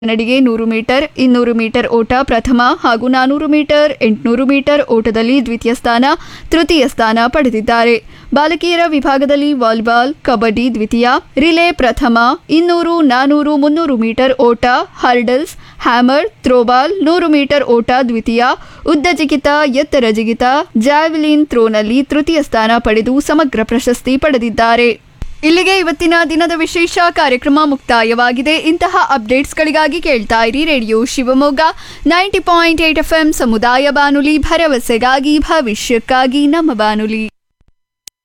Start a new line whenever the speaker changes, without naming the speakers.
ನಡಿಗೆ ನೂರು ಮೀಟರ್ ಇನ್ನೂರು ಮೀಟರ್ ಓಟ ಪ್ರಥಮ ಹಾಗೂ ನಾನೂರು ಮೀಟರ್ ಎಂಟುನೂರು ಮೀಟರ್ ಓಟದಲ್ಲಿ ದ್ವಿತೀಯ ಸ್ಥಾನ ತೃತೀಯ ಸ್ಥಾನ ಪಡೆದಿದ್ದಾರೆ ಬಾಲಕಿಯರ ವಿಭಾಗದಲ್ಲಿ ವಾಲಿಬಾಲ್ ಕಬಡ್ಡಿ ದ್ವಿತೀಯ ರಿಲೇ ಪ್ರಥಮ ಇನ್ನೂರು ನಾನೂರು ಮುನ್ನೂರು ಮೀಟರ್ ಓಟ ಹರ್ಡಲ್ಸ್ ಹ್ಯಾಮರ್ ಥ್ರೋಬಾಲ್ ನೂರು ಮೀಟರ್ ಓಟ ದ್ವಿತೀಯ ಉದ್ದ ಜಿಗಿತ ಎತ್ತರ ಜಿಗಿತ ಜಾವೆಲಿನ್ ಥ್ರೋನಲ್ಲಿ ತೃತೀಯ ಸ್ಥಾನ ಪಡೆದು ಸಮಗ್ರ ಪ್ರಶಸ್ತಿ ಪಡೆದಿದ್ದಾರೆ ಇಲ್ಲಿಗೆ ಇವತ್ತಿನ ದಿನದ ವಿಶೇಷ ಕಾರ್ಯಕ್ರಮ ಮುಕ್ತಾಯವಾಗಿದೆ ಇಂತಹ ಅಪ್ಡೇಟ್ಸ್ಗಳಿಗಾಗಿ ಕೇಳ್ತಾ ಇರಿ radio Shivamogga ninety point eight F M ಸಮುದಾಯ ಬಾನುಲಿ ಭರವಸೆಗಾಗಿ ಭವಿಷ್ಯಕ್ಕಾಗಿ ನಮ್ಮ ಬಾನುಲಿ